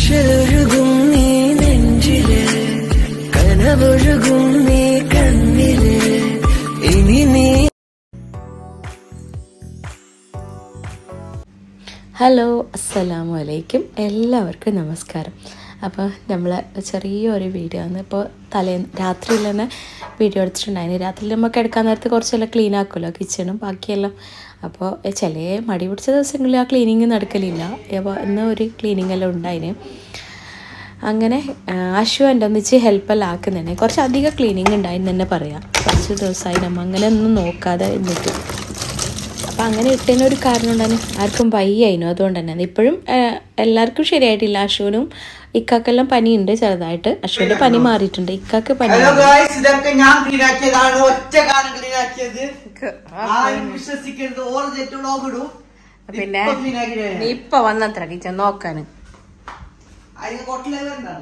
കനശൊഴുകും നീ നെഞ്ചില് കനവൊഴുകും നീ കണ്ണില് ഇനി നീ ഹലോ അസ്സലാമു അലൈക്കും എല്ലാവർക്കും നമസ്കാരം അപ്പോൾ നമ്മൾ ചെറിയൊരു വീഡിയോ ആണ് ഇപ്പോൾ തലേ രാത്രിയിൽ തന്നെ വീഡിയോ എടുത്തിട്ടുണ്ടായിരുന്നു രാത്രിയിൽ നമുക്ക് എടുക്കാൻ നേരത്ത് കുറച്ചെല്ലാം ക്ലീൻ ആക്കുമല്ലോ കിച്ചണും ബാക്കിയെല്ലാം അപ്പോൾ ചില മടി പിടിച്ച ദിവസങ്ങളിൽ ആ ക്ലീനിങ് നടക്കലില്ല അപ്പോൾ ഇന്ന് ഒരു ക്ലീനിങ് എല്ലാം ഉണ്ടായിന് അങ്ങനെ ആ, അശു എൻ്റെ ഒന്നിച്ച് ഹെൽപ്പെല്ലാം ആക്കുന്നുണ്ട് കുറച്ച് അധികം ക്ലീനിങ് ഉണ്ടായിരുന്നു തന്നെ പറയാം കുറച്ച് ദിവസമായി നമ്മൾ അങ്ങനെ ഒന്നും നോക്കാതെ എന്നിട്ട് അപ്പം അങ്ങനെ ഇട്ടതിന് ഒരു കാരണം ഉണ്ടായിരുന്നു ആർക്കും വയ്യായിരുന്നു അതുകൊണ്ട് തന്നെ ഇപ്പോഴും എല്ലാവർക്കും ശരിയായിട്ടില്ല അശുവിനും ഇക്കാക്കെല്ലാം പനിയുണ്ട് ചെറുതായിട്ട് അശുവിൻ്റെ പനി മാറിയിട്ടുണ്ട് ഇക്കാക്ക് പനി ഹലോ ഗായ്സ് ഇതൊക്കെ ഞാൻ ക്ലീൻ ആക്കിയതാണ് ഒറ്റ കാലം ക്ലീൻ ആക്കിയത് ആരും വിശ്വസിക്കരുത് ഓറ് തെറ്റ് വ്ളോഗ് ഇടും പിന്നെ ഇപ്പൊ clean ആക്കിയതേ. നീ ഇപ്പൊ വന്നത്ര കിച്ചൻ നോക്കാന് അതിന് കൊട്ടിലേ വേണ്ടല്ല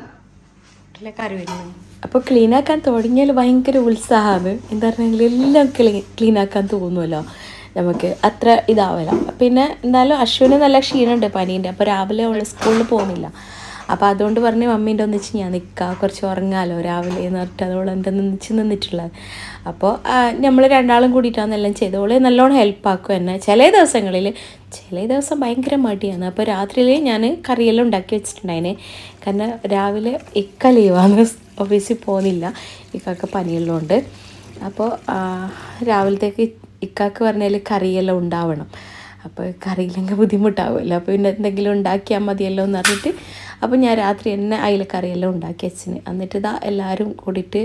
കറി വരുന്നു അപ്പോൾ ക്ലീൻ ആക്കാൻ തുടങ്ങിയാൽ ഭയങ്കര ഉത്സാഹമാണ് എന്താ പറഞ്ഞെങ്കിൽ എല്ലാം ക്ലീൻ ക്ലീൻ ആക്കാൻ തോന്നുമല്ലോ നമുക്ക് അത്ര ഇതാവില്ല പിന്നെ എന്തായാലും അശ്വിന് നല്ല ക്ഷീണമുണ്ട് പനീൻ്റെ അപ്പോൾ രാവിലെ അവൾ സ്കൂളിൽ പോകുന്നില്ല അപ്പോൾ അതുകൊണ്ട് പറഞ്ഞ് മമ്മീൻ്റെ ഒന്നിച്ച് ഞാൻ നിൽക്കാം കുറച്ച് ഉറങ്ങാമല്ലോ രാവിലെ എന്ന് പറഞ്ഞിട്ട് അതോളം എൻ്റെ ഒന്നിച്ച് നിന്നിട്ടുള്ളത് അപ്പോൾ നമ്മൾ രണ്ടാളും കൂടിയിട്ടാണ് എല്ലാം ചെയ്തത് ഓളെ നല്ലോണം ഹെൽപ്പാക്കും എന്നെ ചില ദിവസങ്ങളിൽ ചില ദിവസം ഭയങ്കര മടിയാണ് അപ്പോൾ രാത്രിയിൽ ഞാൻ കറിയെല്ലാം ഉണ്ടാക്കി വെച്ചിട്ടുണ്ടായിന് കാരണം രാവിലെ ഇക്ക ലീവാണ് ഓഫീസിൽ പോകുന്നില്ല ഇക്കാക്ക് പനിയുള്ളതുകൊണ്ട് അപ്പോൾ ആ, രാവിലത്തേക്ക് ഇക്കാക്ക് പറഞ്ഞാൽ കറിയെല്ലാം ഉണ്ടാവണം അപ്പോൾ കറിയില്ലെങ്കിൽ ബുദ്ധിമുട്ടാവുമല്ലോ അപ്പോൾ പിന്നെ എന്തെങ്കിലും ഉണ്ടാക്കിയാൽ മതിയല്ലോ എന്ന് പറഞ്ഞിട്ട് അപ്പോൾ ഞാൻ രാത്രി തന്നെ അതിൽ കറിയെല്ലാം ഉണ്ടാക്കി വെച്ചിന് എന്നിട്ട് ഇതാ എല്ലാവരും കൂടിയിട്ട്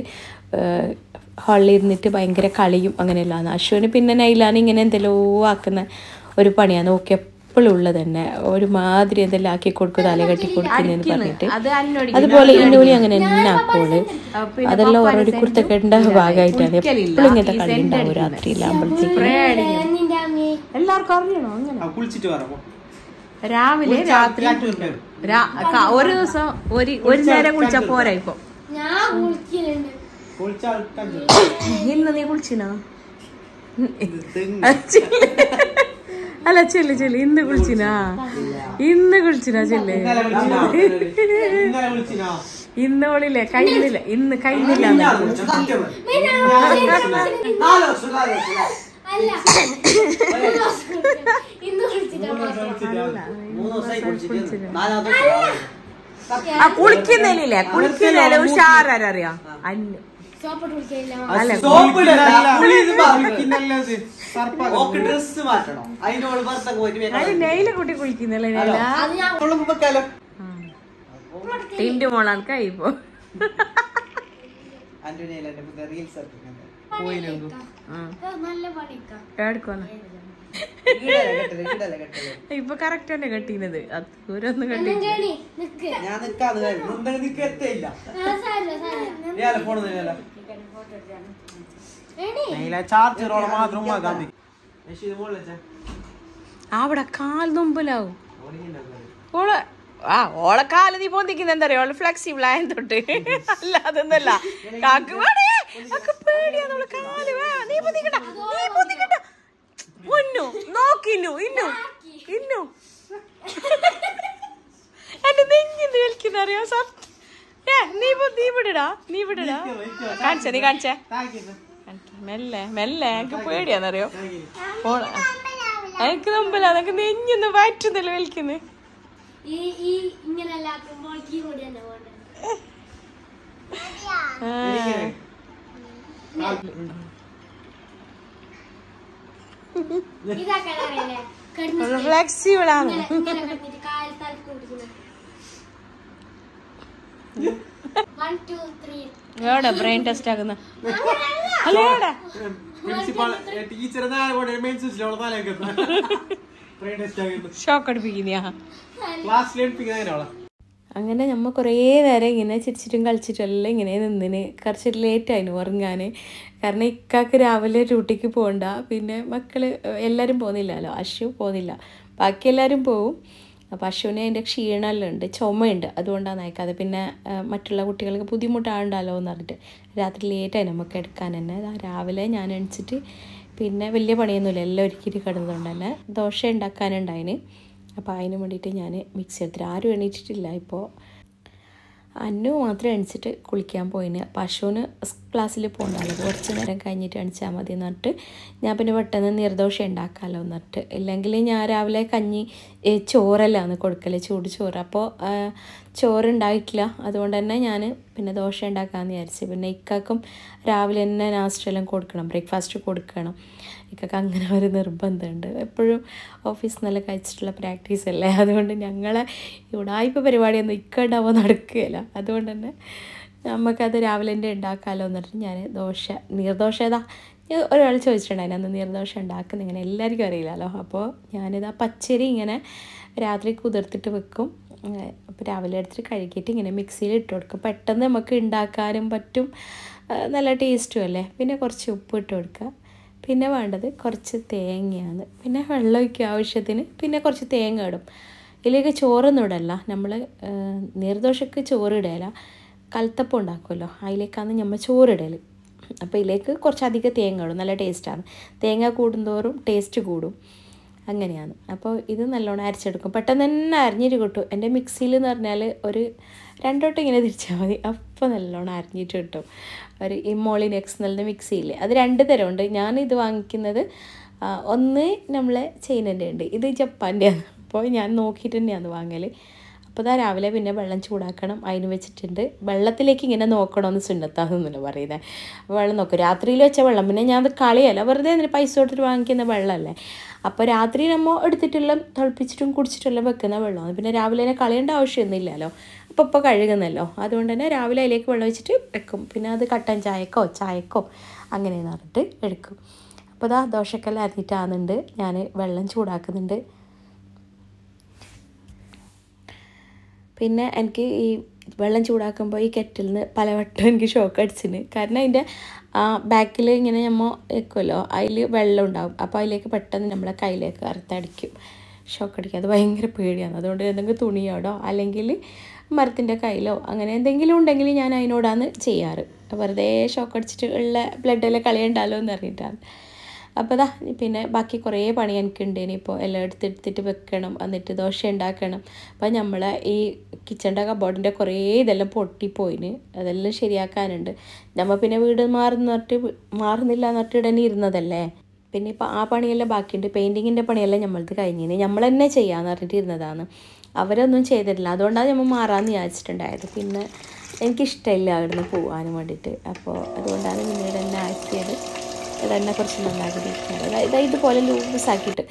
ഹാളിൽ ഇരുന്നിട്ട് ഭയങ്കര കളിയും അങ്ങനെയല്ലാന്ന് അശ്വിന് പിന്നെ നൈലാണ് ഇങ്ങനെ എന്തെല്ലോ ആക്കുന്ന ഒരു പണിയാണ് നോക്കി എപ്പോഴും ഉള്ളത് തന്നെ ഒരുമാതിരി എന്തെല്ലാം ആക്കി കൊടുക്കും തല കെട്ടി കൊടുക്കുന്നതെന്ന് പറഞ്ഞിട്ട് അത് അന്നോട് അതുപോലെ ഇന്നോളി അങ്ങനെ തന്നെ ആക്കോള് അതെല്ലാം ഓരോ കുർത്തക്കേണ്ട ഭാഗമായിട്ടാണ് എപ്പോഴും ഇങ്ങനത്തെ കളി ഉണ്ടാവും രാത്രിയിലാകുമ്പോഴത്തേക്കും എല്ലാവർക്കും അറിയണോ അങ്ങനെ കുളിച്ചിട്ട് വരാം രാവിലെ രാത്രി രാ- ക- ഒരു ദിവസം ഒരു ഒരു നേരം കുളിച്ചാ പോരാ ഇപ്പൊ ഇന്ന് നീ കുളിച്ചിനോ അല്ല ചെല്ല് ചെല്ല് ഇന്ന് കുളിച്ചിനാ ഇന്ന് കുളിച്ചിനാ ചെല്ല് ഇന്നലെ വിളിച്ചിനോ ഇന്ന് ഓളില്ലേ കഴിഞ്ഞില്ല ഇന്ന് കഴിഞ്ഞില്ല നാല് വർഷം നാല് വർഷം മൂന്ന് ദിവസമായി കുളിച്ചിട്ട് നാലാമത്തെ ദിവസം. ആ കുളിക്കുന്നില്ലേ കുളിക്കുന്നില്ല ഉഷാരറിയാ അന്ന് അത് soap ഇടണ്ട, കുളി ഇത് മാറണം. ഓക്ക് ഡ്രസ് മാറ്റണം അതിനോട് പുറത്തൊക്കെ പോയിട്ട് അത് വേഗം നെയിലെ കുട്ടി കുളിക്കുന്നില്ല നെയില അവള് മുമ്പൊക്കെയല്ലോ. ടിന്റെ മോളാണ് കൈ ഇപ്പൊ ആന്റണിയല്ലേ എന്റെ പുതിയ reels ഒക്കെ ഇങ്ങനെ. എടുക്കോന്ന് ഈടല്ലേ കെട്ടല്, ഈടല്ലേ കെട്ടല്. ഇപ്പൊ കറക്റ്റ് തന്നെ കെട്ടിയത് അത് ദൂരൊന്നും കെട്ടി ഞാൻ നിക്കാന്ന് കരുതി. നിന്റെ നിക്ക് എത്തയില്ല. ഇയാളെ phone ഒന്നും ഇല്ലല്ലോ. ഏച്ചി, ഇത് മുകളിൽ വെച്ചേ. അവിടെ കാൽ തുമ്പലാവും ഓളെ ആ ഓളെ കാല് നീ പൊന്തിക്കുന്ന എന്താ പറയാ ഓള് ഫ്ലെക്സിബിൾ ആയ തൊട്ട് അല്ല അതൊന്നല്ല കാക്ക് വേണേ അക്ക് പേടിയാന്ന് ഓളെ കാല് വാ നീ പൊന്തിക്കണ്ട നീ പൊന്തിക്കണ്ട പൊന്നു നോക്കിന്നു ഇന്നു ഇന്നു എന്റെ നെഞ്ഞിന്ന് കളിക്കുന്ന അറിയോ സാർ ഏ നീ പൊ- നീ വിടടാ നീ വിടടാ കാണിച്ചേ നീ കാണിച്ചേ കാണിക്ക്. മെല്ലെ മെല്ലെ എനിക്ക് പേടിയാന്നറിയോ ഓളെ എനിക്ക് മുമ്പിലാ എനിക്ക് നെഞ്ഞിന്ന് വയറ്റുന്നില്ല വലിക്കുന്നു ഈ ഈ ഇങ്ങനെ എല്ലാക്കുമ്പോൾ കൂടി തന്നെ പോകണ്ടേ ഇതാക്കാൻ അറിയാലേ കിടന്ന് ഫ്ലെക്സിബിൾ ആണ് ഇങ്ങനെ ഇങ്ങനെ കിടന്നിട്ട് കാൽ തലക്ക് കൊടുക്കുന്നത് വൺ ടു ത്രീ എവിടെ ബ്രെയിൻ ടെസ്റ്റ് ആക്കുന്ന അല്ല എവിടെ ഷോക്ക് അടിപ്പിക്കുന്നയാ അങ്ങനെ നമ്മൾ കുറേ നേരം ഇങ്ങനെ ചിരിച്ചിട്ടും കളിച്ചിട്ടും എല്ലാം ഇങ്ങനെ നിന്നിന് കുറച്ച് ലേറ്റ് ആയിരുന്നു ഉറങ്ങാൻ കാരണം ഇക്കാക്ക് രാവിലെ ഡ്യൂട്ടിക്ക് പോകണ്ട പിന്നെ മക്കൾ എല്ലാവരും പോകുന്നില്ലല്ലോ അശു പോകുന്നില്ല ബാക്കി എല്ലാവരും പോവും അപ്പോൾ അശുവിന് അതിൻ്റെ ക്ഷീണമെല്ലാം ഉണ്ട് ചുമയുണ്ട് അതുകൊണ്ടാണ് അയക്കാതെ പിന്നെ ആ, മറ്റുള്ള കുട്ടികൾക്ക് ബുദ്ധിമുട്ടാണ്ടല്ലോ എന്ന് പറഞ്ഞിട്ട് രാത്രി ലേറ്റായി നമുക്ക് എടുക്കാൻ തന്നെ ദാ രാവിലെ ഞാൻ എണിച്ചിട്ട് പിന്നെ വലിയ പണിയൊന്നുമില്ല എല്ലാം ഒരുക്കിയിട്ട് കിടന്നതുകൊണ്ട് തന്നെ ദോശ ഉണ്ടാക്കാനുണ്ടായിന് അപ്പോൾ അതിന് വേണ്ടിയിട്ട് ഞാൻ മിക്സി എടുത്തിട്ട് ആരും എണീറ്റിട്ടില്ല ഇപ്പോൾ അന്നു മാത്രം എണിച്ചിട്ട് കുളിക്കാൻ പോയിന് പശുവിന് ക്ലാസ്സിൽ പോകണ്ടല്ലോ കുറച്ച് നേരം കഴിഞ്ഞിട്ട് എണിച്ചാൽ മതി എന്ന് പറഞ്ഞിട്ട് ഞാൻ പിന്നെ പെട്ടെന്ന് നിർദോഷം ഉണ്ടാക്കാമല്ലോ എന്ന് പറഞ്ഞിട്ട് ഇല്ലെങ്കിൽ ഞാൻ രാവിലെ കഞ്ഞി ഏ, ചോറല്ലാന്ന് കൊടുക്കല് ചൂട് ചോറ് അപ്പോൾ ചോറ് ഉണ്ടായിട്ടില്ല അതുകൊണ്ട് തന്നെ ഞാൻ പിന്നെ ദോശ ഉണ്ടാക്കാമെന്ന് വിചാരിച്ചു പിന്നെ ഇക്കാക്കും രാവിലെ തന്നെ നാസ്റ്റെല്ലാം കൊടുക്കണം ബ്രേക്ക്ഫാസ്റ്റ് കൊടുക്കണം ഇക്കൊക്കെ അങ്ങനെ ഒരു നിർബന്ധമുണ്ട് എപ്പോഴും ഓഫീസിൽ നിന്നെല്ലാം കഴിച്ചിട്ടുള്ള പ്രാക്ടീസ് അല്ലേ അതുകൊണ്ട് ഞങ്ങളെ ഉടായ്പ പരിപാടിയൊന്നും ഇക്ക ഉണ്ടാവുമ്പോൾ നടക്കുകയില്ല അതുകൊണ്ട് തന്നെ നമുക്കത് രാവിലെ തന്നെ ഉണ്ടാക്കാമല്ലോ എന്നിട്ട് ഞാൻ ദോശ നീർദോശ ഏതാ ഞാൻ ഒരാൾ ചോദിച്ചിട്ടുണ്ടായിരുന്നു അന്ന് നീർദോശ ഉണ്ടാക്കുന്ന ഇങ്ങനെ എല്ലാവർക്കും അറിയില്ലല്ലോ അപ്പോൾ ഞാനിതാ പച്ചരി ഇങ്ങനെ രാത്രി കുതിർത്തിട്ട് വെക്കും അപ്പോൾ രാവിലെ എടുത്തിട്ട് കഴുകിയിട്ട് ഇങ്ങനെ മിക്സിയിൽ ഇട്ട് കൊടുക്കും പെട്ടെന്ന് നമുക്ക് ഉണ്ടാക്കാനും പറ്റും ആ, നല്ല ടേസ്റ്റും അല്ലേ പിന്നെ കുറച്ച് ഉപ്പ് ഇട്ട് കൊടുക്കുക പിന്നെ വേണ്ടത് കുറച്ച് തേങ്ങയാണ് പിന്നെ വെള്ളം ഒഴിക്കുക ആവശ്യത്തിന് പിന്നെ കുറച്ച് തേങ്ങ ഇടും ഇതിലേക്ക് ചോറൊന്നും ഇടല്ല നമ്മൾ നീർദോശക്ക് ചോറ് ഇടയില്ല കൽത്തപ്പം ഉണ്ടാക്കുമല്ലോ അതിലേക്കാണ് നമ്മൾ ചോറിടൽ അപ്പോൾ ഇതിലേക്ക് കുറച്ചധികം തേങ്ങ ഇടും നല്ല ടേസ്റ്റാണ് തേങ്ങ കൂടുന്തോറും ടേസ്റ്റ് കൂടും അങ്ങനെയാണ് അപ്പോൾ ഇത് നല്ലോണം അരച്ചെടുക്കും പെട്ടെന്ന് തന്നെ അരിഞ്ഞിട്ട് കിട്ടും എൻ്റെ മിക്സിയിൽ എന്ന് പറഞ്ഞാൽ ഒരു രണ്ടോട്ടം ഇങ്ങനെ തിരിച്ചാൽ മതി അപ്പോൾ നല്ലോണം അരിഞ്ഞിട്ട് കിട്ടും ഒരു ഇമോളിൻ എക്സ് എന്നുള്ള മിക്സിയില്ലേ അത് രണ്ട് തരമുണ്ട് ഞാൻ ഇത് വാങ്ങിക്കുന്നത് ആ, ഒന്ന് നമ്മളെ ചൈനൻ്റെ ഉണ്ട് ഇത് ജപ്പാൻ്റെയാണ് അപ്പോൾ ഞാൻ നോക്കിയിട്ട് തന്നെയാണ് വാങ്ങൽ അപ്പോൾ ഇതാ രാവിലെ പിന്നെ വെള്ളം ചൂടാക്കണം അതിന് വെച്ചിട്ടുണ്ട് വെള്ളത്തിലേക്ക് ഇങ്ങനെ നോക്കണമെന്ന് സുന്നത്താന്നല്ല പറയുന്നത് അപ്പോൾ വെള്ളം നോക്കും രാത്രിയിൽ വെച്ച വെള്ളം പിന്നെ ഞാൻ അത് കളയല്ല വെറുതെ എന്തിന് പൈസ കൊടുത്തിട്ട് വാങ്ങിക്കുന്ന വെള്ളമല്ലേ അപ്പോൾ രാത്രി നമ്മൾ എടുത്തിട്ടെല്ലാം തിളപ്പിച്ചിട്ടും കുടിച്ചിട്ടെല്ലാം വെക്കുന്ന വെള്ളമാണ് പിന്നെ രാവിലെ തന്നെ കളയേണ്ട ആവശ്യമൊന്നുമില്ലല്ലോ അപ്പോൾ ഇപ്പോൾ കഴുകുന്നല്ലോ അതുകൊണ്ട് തന്നെ രാവിലെ അതിലേക്ക് വെള്ളം വെച്ചിട്ട് വെക്കും പിന്നെ അത് കട്ടൻ ചായക്കോ ചായക്കോ അങ്ങനെ പറഞ്ഞിട്ട് എടുക്കും അപ്പോൾ ഇതാ ദോശക്കെല്ലാം അരിഞ്ഞിട്ടാകുന്നുണ്ട് ഞാൻ വെള്ളം ചൂടാക്കുന്നുണ്ട് പിന്നെ എനിക്ക് ഈ വെള്ളം ചൂടാക്കുമ്പോൾ ഈ കെറ്റിൽ നിന്ന് പലവട്ടം എനിക്ക് ഷോക്ക് അടിച്ചിന് കാരണം അതിൻ്റെ ബാക്കിൽ ഇങ്ങനെ നമ്മൾ വെക്കുമല്ലോ അതിൽ വെള്ളം ഉണ്ടാവും അപ്പോൾ അതിലേക്ക് പെട്ടെന്ന് നമ്മളെ കയ്യിലേക്ക് അറുത്തടിക്കും ഷോക്ക് അടിക്കും അത് ഭയങ്കര പേടിയാണ് അതുകൊണ്ട് എന്തെങ്കിലും തുണിയോടോ അല്ലെങ്കിൽ മരത്തിൻ്റെ കയ്യിലോ അങ്ങനെ എന്തെങ്കിലും ഉണ്ടെങ്കിൽ ഞാൻ അതിനോടാണ് ചെയ്യാറ് വെറുതെ ഷോക്ക് അടിച്ചിട്ട് ഉള്ള ബ്ലഡെല്ലാം കളയണ്ടല്ലോ എന്ന് അറിഞ്ഞിട്ടാണ് അപ്പോൾ ദാ പിന്നെ ബാക്കി കുറേ പണി എനിക്കുണ്ട് ഇനിയിപ്പോൾ എല്ലാം എടുത്തെടുത്തിട്ട് വെക്കണം എന്നിട്ട് ദോശ ഉണ്ടാക്കണം അപ്പോൾ നമ്മളെ ഈ കിച്ചണിൻ്റെ കബോർഡിൻ്റെ കുറേ ഇതെല്ലാം പൊട്ടിപ്പോയിന് അതെല്ലാം ശരിയാക്കാനുണ്ട് നമ്മൾ പിന്നെ വീട് മാറുന്ന പറഞ്ഞിട്ട് വി- മാറുന്നില്ല എന്ന് പറഞ്ഞിട്ട് ഉടനെ ഇരുന്നതല്ലേ പിന്നെ ഇപ്പോൾ ആ പണിയെല്ലാം ബാക്കിയുണ്ട് പെയിൻറ്റിങ്ങിൻ്റെ പണിയെല്ലാം നമ്മളത് കഴിഞ്ഞിന് നമ്മൾ തന്നെ ചെയ്യാമെന്ന് പറഞ്ഞിട്ട് ഇരുന്നതാണ് അവരൊന്നും ചെയ്തിട്ടില്ല അതുകൊണ്ടാണ് നമ്മൾ മാറാമെന്ന് വിചാരിച്ചിട്ടുണ്ടായത് പിന്നെ എനിക്കിഷ്ടമില്ല അവിടുന്ന് പോകാനും വേണ്ടിയിട്ട് അപ്പോൾ അതുകൊണ്ടാണ് പിന്നീട് എന്നെ ആക്കിയത് ഇതെന്നെ കുറച്ച് നന്നാക്കിയിരിക്കുന്നത് അതായത് ഇതുപോലെ ലൂസ് ആക്കിയിട്ട്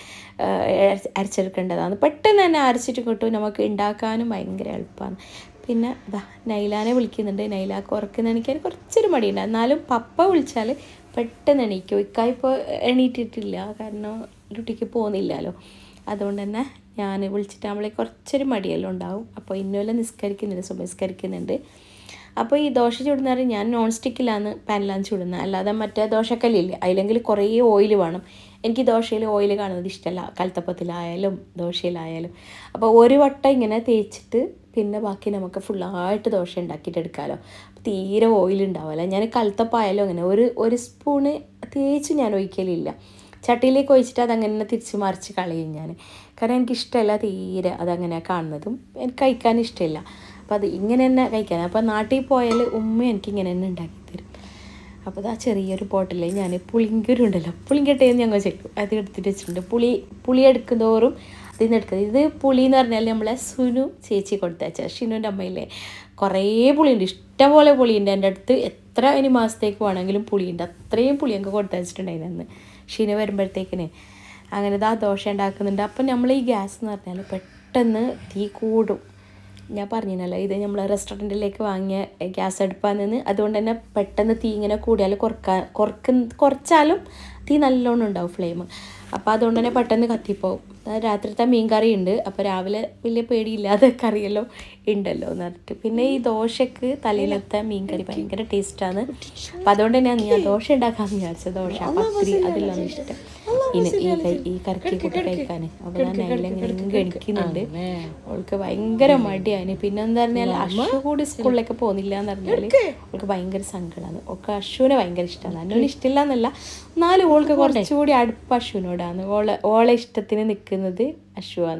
അരച്ചെടുക്കേണ്ടതാണ് പെട്ടെന്ന് തന്നെ അരച്ചിട്ട് കിട്ടും നമുക്ക് ഉണ്ടാക്കാനും ഭയങ്കര എളുപ്പമാണ് പിന്നെ ഇതാ നൈലാനെ വിളിക്കുന്നുണ്ട് നൈലാക്ക് ഉറക്കുന്ന എണീക്കാൻ കുറച്ചൊരു മടിയുണ്ട് എന്നാലും പപ്പ വിളിച്ചാൽ പെട്ടെന്ന് എണീക്കും ഇക്ക ഇപ്പോൾ എണീറ്റിട്ടില്ല കാരണം ഡ്യൂട്ടിക്ക് പോകുന്നില്ലല്ലോ അതുകൊണ്ട് തന്നെ ഞാൻ വിളിച്ചിട്ട് നമ്മളെ കുറച്ചൊരു മടിയെല്ലാം ഉണ്ടാവും അപ്പോൾ ഇന്നുമെല്ലാം നിസ്കരിക്കുന്നുണ്ട് സുബസ്കരിക്കുന്നുണ്ട് അപ്പോൾ ഈ ദോശ ചുടുന്നേരം ഞാൻ നോൺ സ്റ്റിക്കിലാണ് പാനിലാണ് ചുടുന്നത് അല്ലാതെ മറ്റേ ദോശക്കല്ലില്ലേ അതിലെങ്കിൽ കുറേ ഓയിൽ വേണം എനിക്ക് ദോശയിൽ ഓയിൽ കാണുന്നത് ഇഷ്ടമല്ല കൽത്തപ്പത്തിലായാലും ദോശയിലായാലും അപ്പോൾ ഒരു വട്ടം ഇങ്ങനെ തേച്ചിട്ട് പിന്നെ ബാക്കി നമുക്ക് ഫുള്ളായിട്ട് ദോശ ഉണ്ടാക്കിയിട്ട് എടുക്കാമല്ലോ തീരെ ഓയിൽ ഉണ്ടാവില്ല ഞാൻ കൽത്തപ്പായാലും അങ്ങനെ ഒരു ഒരു സ്പൂണ് തേച്ച് ഞാൻ ഒഴിക്കലില്ല ചട്ടിയിലേക്ക് ഒഴിച്ചിട്ട് അതങ്ങനെ തന്നെ തിരിച്ച് മറിച്ച് കളയും ഞാൻ കാരണം എനിക്കിഷ്ടമല്ല തീരെ അതങ്ങനെ കാണുന്നതും എനിക്ക് കഴിക്കാൻ ഇഷ്ടമില്ല അപ്പോൾ അത് ഇങ്ങനെ തന്നെ കഴിക്കാൻ അപ്പോൾ നാട്ടിൽ പോയാൽ ഉമ്മ എനിക്ക് ഇങ്ങനെ തന്നെ ഉണ്ടാക്കി തരും അപ്പോൾ ആ ചെറിയൊരു ബോട്ടിൽ ഞാൻ പുളിങ്കുരു ഉണ്ടല്ലോ പുളിങ്കട്ടയെന്ന് ഞങ്ങൾ ചെയ്യും അത് എടുത്തിട്ട് വെച്ചിട്ടുണ്ട് പുളി പുളി എടുക്കുന്നതോറും അതിൽ നിന്ന് എടുക്കുന്നത് ഇത് പുളി എന്ന് പറഞ്ഞാൽ നമ്മളെ സുനു ചേച്ചി കൊടുത്തയച്ച ഷിനുവിൻ്റെ അമ്മയില്ലേ കുറേ പുളിയുണ്ട് ഇഷ്ടംപോലെ പുളിയുണ്ട് എൻ്റെ അടുത്ത് എത്ര ഇനി മാസത്തേക്ക് വേണമെങ്കിലും പുളിയുണ്ട് അത്രയും പുളി ഞങ്ങൾക്ക് കൊടുത്തയച്ചിട്ടുണ്ടായിരുന്നു അന്ന് ഷിനു വരുമ്പോഴത്തേക്കിന് അങ്ങനെ ഇതാ ദോശ ഉണ്ടാക്കുന്നുണ്ട് അപ്പം നമ്മൾ ഈ ഗ്യാസ് എന്ന് പറഞ്ഞാൽ പെട്ടെന്ന് തീ കൂടും ഞാൻ പറഞ്ഞിനല്ലോ ഇത് നമ്മൾ റെസ്റ്റോറൻറ്റിലേക്ക് വാങ്ങിയ ഗ്യാസ് അടുപ്പാന്ന് നിന്ന് അതുകൊണ്ട് തന്നെ പെട്ടെന്ന് തീ ഇങ്ങനെ കൂടിയാൽ കുറക്കാൻ കുറക്ക കുറച്ചാലും തീ നല്ലോണം ഉണ്ടാവും ഫ്ലെയിം അപ്പോൾ അതുകൊണ്ട് തന്നെ പെട്ടെന്ന് കത്തിപ്പോവും ആ രാത്രിത്തെ മീൻ കറി ഉണ്ട് അപ്പോൾ രാവിലെ വലിയ പേടിയില്ലാതെ കറിയെല്ലാം ഉണ്ടല്ലോ എന്ന് പറഞ്ഞിട്ട് പിന്നെ ഈ ദോശക്ക് തലയിലത്തെ മീൻ കറി ഭയങ്കര ടേസ്റ്റാണ് അപ്പോൾ അതുകൊണ്ട് തന്നെയാണ് ഞാൻ ദോശ ഉണ്ടാക്കാമെന്ന് വിചാരിച്ചത് ദോശ പത്തിരി അതിലാണ് ഇഷ്ടം ഇനി ഈ കൈ ഈ കറക്കി കൂട്ടി കഴിക്കാൻ അപ്പോൾ ഞാൻ അതിലെങ്ങനെ ഗണിക്കുന്നുണ്ട് അവൾക്ക് ഭയങ്കര മടിയാണ് പിന്നെ എന്താ പറഞ്ഞാൽ അശു കൂടി സ്കൂളിലേക്ക് പോകുന്നില്ല എന്ന് പറഞ്ഞാൽ അവൾക്ക് ഭയങ്കര സങ്കടമാണ് ഒക്കെ അശുവിനെ ഭയങ്കര ഇഷ്ടമാണ് അന്നുവിന് ഇഷ്ടമില്ല എന്നല്ല എന്നാലും ഓൾക്ക് കുറച്ചുകൂടി അടുപ്പ് അശുവിനോടാണ് ഓളെ ഓളെ ഇഷ്ടത്തിന് നിൽക്കുന്നത് അശുവാണ്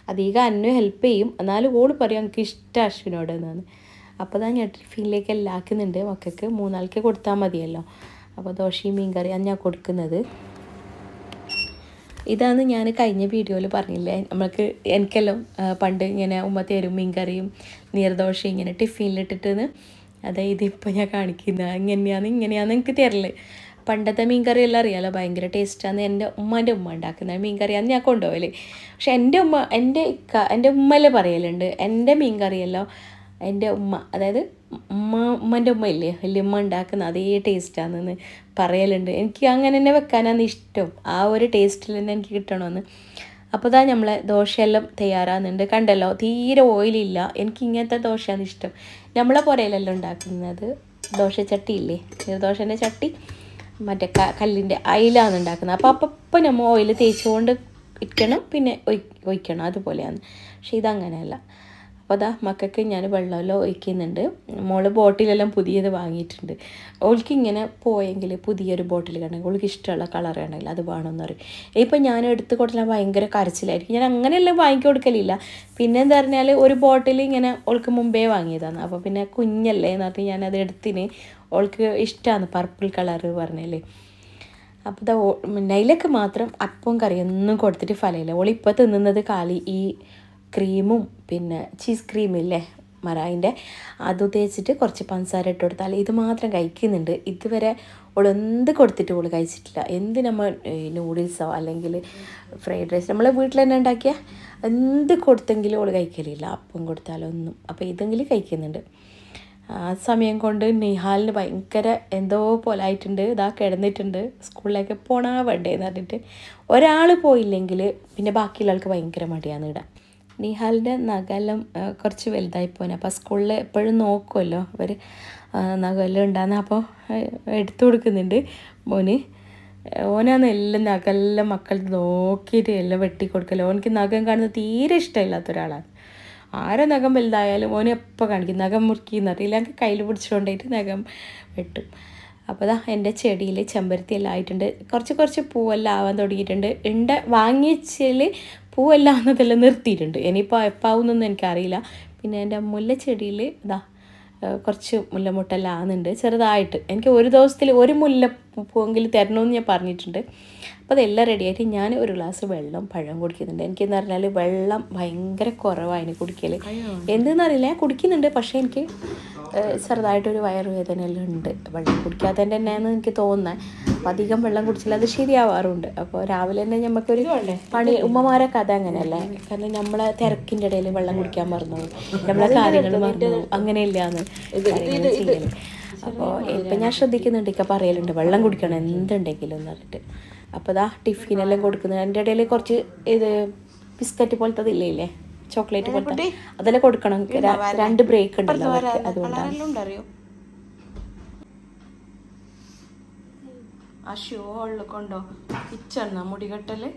അധികം അന്നു ഹെൽപ്പ് ചെയ്യും എന്നാലും ഓള് പറയും എനിക്ക് ഇഷ്ടം അശ്വിനോട് എന്നാണ് അപ്പോൾ ഞാൻ ഞാൻ ടിഫിനിലേക്ക് എല്ലാം ആക്കുന്നുണ്ട് മക്കൾക്ക് മൂന്നാൾക്ക് കൊടുത്താൽ മതിയല്ലോ അപ്പോൾ ദോശയും മീൻ കറിയാണ് ഞാൻ കൊടുക്കുന്നത് ഇതാണ് ഞാൻ കഴിഞ്ഞ വീഡിയോയിൽ പറഞ്ഞില്ലേ നമ്മൾക്ക് എനിക്കെല്ലാം ആ, പണ്ട് ഇങ്ങനെ ഉമ്മ തരും മീൻ കറിയും നീർദോശ ഇങ്ങനെ ടിഫിനിലിട്ടിട്ടെന്ന് അതായത് ഇപ്പോൾ ഞാൻ കാണിക്കുന്ന ഇങ്ങനെയാണ് ഇങ്ങനെയാണ് എനിക്ക് തരല് പണ്ടത്തെ മീൻ കറി എല്ലാം അറിയാലോ ഭയങ്കര ടേസ്റ്റാണ് എൻ്റെ ഉമ്മാൻ്റെ ഉമ്മ ഉണ്ടാക്കുന്ന മീൻ കറിയാണ് ഞാൻ കൊണ്ടുപോകല് പക്ഷെ എൻ്റെ ഉമ്മ എൻ്റെ ഇക്ക എൻ്റെ ഉമ്മല്ലേ പറയലുണ്ട് എൻ്റെ മീൻ കറിയല്ലോ എൻ്റെ ഉമ്മ അതായത് ഉമ്മ ഉമ്മൻ്റെ ഉമ്മ ഇല്ലേ വലിയ ഉമ്മ ഉണ്ടാക്കുന്ന അതേ ടേസ്റ്റാണെന്ന് പറയലുണ്ട് എനിക്ക് അങ്ങനെ തന്നെ വെക്കാനാണ് ഇഷ്ടം ആ ഒരു ടേസ്റ്റിൽ തന്നെ എനിക്ക് കിട്ടണമെന്ന് അപ്പോൾ ഇതാ നമ്മളെ ദോശയെല്ലാം തയ്യാറാകുന്നുണ്ട് കണ്ടല്ലോ തീരെ ഓയിലില്ല എനിക്ക് ഇങ്ങനത്തെ ദോശയാണ് ഇഷ്ടം നമ്മളെ പുരയിലെല്ലാം ഉണ്ടാക്കുന്നത് ദോശച്ചട്ടി ഇല്ലേ നീർദോശൻ്റെ ചട്ടി മറ്റേ ക കല്ലിൻ്റെ അയിലാണ് ഉണ്ടാക്കുന്നത് അപ്പോൾ അപ്പം നമ്മൾ ഓയിൽ തേച്ചുകൊണ്ട് ഇരിക്കണം പിന്നെ ഒയ്- ഒഴിക്കണം അതുപോലെയാണ് പക്ഷേ ഇതങ്ങനെയല്ല അപ്പോൾ അതാ മക്കൾക്ക് ഞാൻ വെള്ളമെല്ലാം ഒഴിക്കുന്നുണ്ട് മോള് ബോട്ടിലെല്ലാം പുതിയത് വാങ്ങിയിട്ടുണ്ട് ഓൾക്ക് ഇങ്ങനെ പോയെങ്കിൽ പുതിയൊരു ബോട്ടിൽ കണ്ടെങ്കിൽ ഓൾക്ക് ഇഷ്ടമുള്ള കളർ കണ്ടെങ്കിൽ അത് വേണമെന്ന് പറയും ഇപ്പം ഞാൻ എടുത്ത് കൊടുത്താൽ ഭയങ്കര കരച്ചിലായിരിക്കും ഞാൻ അങ്ങനെയെല്ലാം വാങ്ങിക്കി കൊടുക്കലില്ല പിന്നെ എന്താ പറഞ്ഞാൽ ഒരു ബോട്ടിൽ ഇങ്ങനെ ഓൾക്ക് മുമ്പേ വാങ്ങിയതാണ് അപ്പോൾ പിന്നെ കുഞ്ഞല്ലേ എന്ന് പറഞ്ഞ് ഞാനത് എടുത്തിന് ഓൾക്ക് ഇഷ്ടമാണ് പർപ്പിൾ കളറ് പറഞ്ഞാൽ അപ്പോൾ ഇതാ നൈലക്ക് മാത്രം അപ്പം കറിയൊന്നും കൊടുത്തിട്ട് ഫലമില്ല ഓൾ ഇപ്പോൾ തിന്നുന്നത് കാലി ഈ ക്രീമും പിന്നെ ചീസ് ക്രീമില്ലേ മറായിൻ്റെ അത് തേച്ചിട്ട് കുറച്ച് പഞ്ചസാര ഇട്ട് കൊടുത്താൽ ഇത് മാത്രം കഴിക്കുന്നുണ്ട് ഇതുവരെ ഓൾ എന്ത് കൊടുത്തിട്ട് ഓൾ കഴിച്ചിട്ടില്ല എന്ത് നമ്മൾ നൂഡിൽസോ അല്ലെങ്കിൽ ഫ്രൈഡ് റൈസ് നമ്മളെ വീട്ടിൽ തന്നെ ഉണ്ടാക്കിയ എന്ത് കൊടുത്തെങ്കിലും ഓൾ കഴിക്കലില്ല അപ്പം കൊടുത്താലൊന്നും അപ്പോൾ ഇതെങ്കിലും കഴിക്കുന്നുണ്ട് ആ സമയം കൊണ്ട് നിഹാലിന് ഭയങ്കര എന്തോ പോലെ ആയിട്ടുണ്ട് ഇതാ കിടന്നിട്ടുണ്ട് സ്കൂളിലേക്ക് പോണാ വേണ്ടേന്ന് പറഞ്ഞിട്ട് ഒരാൾ പോയില്ലെങ്കിൽ പിന്നെ ബാക്കിയുള്ള ആൾക്ക് ഭയങ്കര മടിയാണ് ഇടാൻ നിഹാലിൻ്റെ നഖമെല്ലാം ആ, കുറച്ച് വലുതായി പോനെ അപ്പോൾ സ്കൂളിൽ എപ്പോഴും നോക്കുമല്ലോ അവർ നഖമെല്ലാം ഉണ്ടാകുന്ന അപ്പോൾ എടുത്തു കൊടുക്കുന്നുണ്ട് മോന് ഓനാണ് എല്ലാം നഖമെല്ലാം മക്കൾ നോക്കിയിട്ട് എല്ലാം വെട്ടി കൊടുക്കല്ലോ ഓനക്ക് നഖം കാണുന്നത് തീരെ ഇഷ്ടമില്ലാത്ത ഒരാളാണ് ആരെ നഖം വലുതായാലും ഓന് എപ്പോൾ കാണിക്കും നഖം മുറുക്കിന്ന് അറിയില്ല എനിക്ക് കയ്യിൽ പിടിച്ചുകൊണ്ടായിട്ട് നഖം വെട്ടും അപ്പോൾ ദാ എൻ്റെ ചെടിയിൽ ചെമ്പരത്തി എല്ലാം ആയിട്ടുണ്ട് കുറച്ച് കുറച്ച് പൂവെല്ലാം ആവാൻ തുടങ്ങിയിട്ടുണ്ട് ഉണ്ട് വാങ്ങിച്ചതിൽ പൂവെല്ലാം ആവുന്നതെല്ലാം നിർത്തിയിട്ടുണ്ട് ഇനിയിപ്പോൾ എപ്പാവുന്നൊന്നും എനിക്കറിയില്ല പിന്നെ എൻ്റെ മുല്ലച്ചെടിയിൽ ഇതാ ഏഹ് കുറച്ച് മുല്ലമുട്ടെല്ലാം ആകുന്നുണ്ട് ചെറുതായിട്ട് എനിക്ക് ഒരു ദിവസത്തിൽ ഒരു മുല്ല പൂവെങ്കിലും തരണമെന്ന് ഞാൻ പറഞ്ഞിട്ടുണ്ട് അപ്പോൾ അതെല്ലാം റെഡിയായിട്ട് ഞാൻ ഒരു ഗ്ലാസ് വെള്ളം പഴം കുടിക്കുന്നുണ്ട് എനിക്കെന്ന് പറഞ്ഞാൽ വെള്ളം ഭയങ്കര കുറവാണ് കുടിക്കൽ എന്തെന്നറിയില്ല ഞാൻ കുടിക്കുന്നുണ്ട് പക്ഷേ എനിക്ക് ഏഹ് ചെറുതായിട്ടൊരു വയറുവേദന എല്ലാം ഉണ്ട് വെള്ളം കുടിക്കാത്തതിൻ്റെ തന്നെയാണെന്ന് എനിക്ക് തോന്നുന്നത് അപ്പം അധികം വെള്ളം കുടിച്ചാൽ അത് ശരിയാവാറുണ്ട് അപ്പോൾ രാവിലെ തന്നെ നമുക്കൊരു പണി ഉമ്മമാരെ കഥ അങ്ങനെയല്ലേ കാരണം നമ്മളെ തിരക്കിൻ്റെ ഇടയിൽ വെള്ളം കുടിക്കാൻ മറന്നു പോകും. നമ്മളെ കാര്യങ്ങൾ മറന്നു പോകും. അങ്ങനെയില്ലാന്ന് കാര്യങ്ങൾ ചെയ്യല് അപ്പോൾ ഇപ്പം ഞാൻ ശ്രദ്ധിക്കുന്നുണ്ട് ഇക്ക പറയലുണ്ട് വെള്ളം കുടിക്കണം എന്തുണ്ടെങ്കിലും എന്ന് പറഞ്ഞിട്ട് അപ്പോൾ ഇതാ ടിഫിനെല്ലാം കൊടുക്കുന്നത് അതിൻ്റെ ഇടയിൽ കുറച്ച് ഇത് ബിസ്ക്കറ്റ് പോലത്തെ ഇല്ലേ ഇല്ലേ ചോക്ലേറ്റ് പോലത്തെ അതെല്ലാം കൊടുക്കണം ര- രണ്ട് ബ്രേക്ക് ഉണ്ടല്ലോ അവർക്ക് അതുകൊണ്ടാണ് ഉണ്ടറിയോ ആ ഷൂ ഉള്ളിക്കൊണ്ടോ കിച്ചണ്ണ മുടികെട്ടല്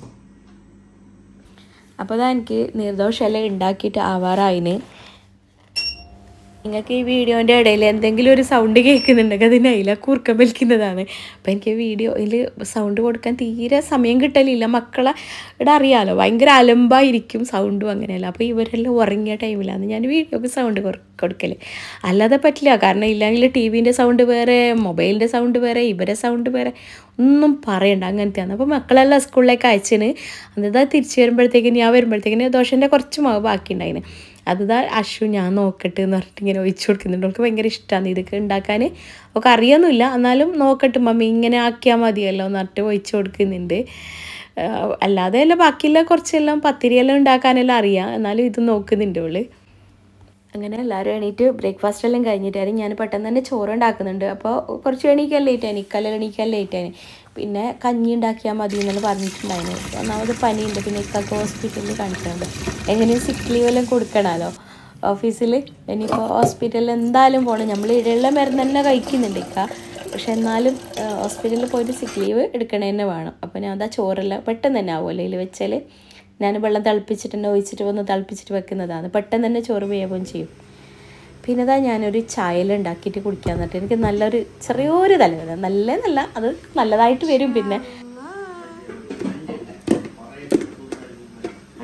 അപ്പോൾ അതാ എനിക്ക് നീർദോഷമെല്ലാം ഉണ്ടാക്കിയിട്ട് ആവാറായിന് നിങ്ങൾക്ക് ഈ വീഡിയോൻ്റെ ഇടയിൽ എന്തെങ്കിലും ഒരു സൗണ്ട് കേൾക്കുന്നുണ്ടെങ്കിൽ അതിന് അതില കൂർക്കം വലിക്കുന്നതാണ് അപ്പോൾ എനിക്ക് വീഡിയോയിൽ സൗണ്ട് കൊടുക്കാൻ തീരെ സമയം കിട്ടലില്ല മക്കളെ ഇവിടെ അറിയാലോ ഭയങ്കര അലമ്പായിരിക്കും സൗണ്ടും അങ്ങനെയല്ല അപ്പോൾ ഇവരെല്ലാം ഉറങ്ങിയ ടൈമിലാണ് ഞാൻ വീഡിയോക്ക് സൗണ്ട് കൊടുക്കൽ അല്ലാതെ പറ്റില്ല കാരണം ഇല്ലെങ്കിൽ ടി വിൻ്റെ സൗണ്ട് വേറെ മൊബൈലിൻ്റെ സൗണ്ട് വേറെ ഇവരെ സൗണ്ട് വേറെ ഒന്നും പറയണ്ട അങ്ങനത്തെയാണ് അപ്പോൾ മക്കളെല്ലാം സ്കൂളിലേക്ക് അയച്ചിന് അതാ തിരിച്ചു വരുമ്പോഴത്തേക്കിന് ഞാൻ വരുമ്പോഴത്തേക്കിന് ദോശൻ്റെ കുറച്ച് മാവ് ബാക്കി ഉണ്ടായിന് അതുതാ അശു ഞാൻ നോക്കട്ടെ എന്ന് പറഞ്ഞിട്ട് ഇങ്ങനെ ഒഴിച്ചു കൊടുക്കുന്നുണ്ട് അവൾക്ക് ഭയങ്കര ഇഷ്ടമാണ് ഇതൊക്കെ ഉണ്ടാക്കാൻ ഒക്കെ അറിയൊന്നുമില്ല എന്നാലും നോക്കട്ടെ മമ്മി ഇങ്ങനെ ആക്കിയാൽ മതിയല്ലോ എന്ന് പറഞ്ഞിട്ട് ഒഴിച്ചു കൊടുക്കുന്നുണ്ട് ആഹ് അല്ലാതെ എല്ലാം ബാക്കിയുള്ള കുറച്ചെല്ലാം പത്തിരിയെല്ലാം ഉണ്ടാക്കാനെല്ലാം അറിയാം എന്നാലും ഇത് നോക്കുന്നുണ്ട് അവള് അങ്ങനെ എല്ലാവരും എണീറ്റ് ബ്രേക്ക്ഫാസ്റ്റ് എല്ലാം കഴിഞ്ഞിട്ടായിരുന്നു ഞാൻ പെട്ടെന്ന് തന്നെ ചോറ് ഉണ്ടാക്കുന്നുണ്ട് അപ്പോൾ കുറച്ച് എണീക്കാൻ ലേറ്റ് ആയി ഇക്കെല്ലാം എണീക്കാൻ ലേറ്റ് ആയി പിന്നെ കഞ്ഞി ഉണ്ടാക്കിയാൽ മതി എന്നാണ് പറഞ്ഞിട്ടുണ്ടായിരുന്നു ഒന്നാമത് പനിയുണ്ട് പിന്നെ ഇക്കൊക്കെ ഹോസ്പിറ്റലിൽ കാണിക്കുന്നുണ്ട് എങ്ങനെയും സിക്ക് ലീവ് എല്ലാം കൊടുക്കണമല്ലോ ഓഫീസിൽ ഇനിയിപ്പോൾ ഹോസ്പിറ്റലിൽ എന്തായാലും പോകണം നമ്മൾ ഇടയുള്ള മരുന്ന് തന്നെ കഴിക്കുന്നുണ്ട് ഇക്ക പക്ഷെ എന്നാലും ഹോസ്പിറ്റലിൽ പോയിട്ട് സിക്ക് ലീവ് എടുക്കണേ തന്നെ വേണം അപ്പോൾ ഞാൻ അതാ ചോറെല്ലാം പെട്ടെന്ന് തന്നെ ആവുമല്ലോ ഇതിൽ വെച്ചാൽ ഞാൻ വെള്ളം തിളപ്പിച്ചിട്ട് തന്നെ ഒഴിച്ചിട്ട് വന്ന് തിളപ്പിച്ചിട്ട് വെക്കുന്നതാണ് പെട്ടെന്ന് തന്നെ ചോറ് വേവുകയും ചെയ്യും പിന്നെ ഇതാ ഞാനൊരു ചായല ഉണ്ടാക്കിയിട്ട് കുടിക്കാൻ എന്നിട്ട് എനിക്ക് നല്ലൊരു ചെറിയൊരു തലവേദന നല്ലതല്ല അത് നല്ലതായിട്ട് വരും പിന്നെ അട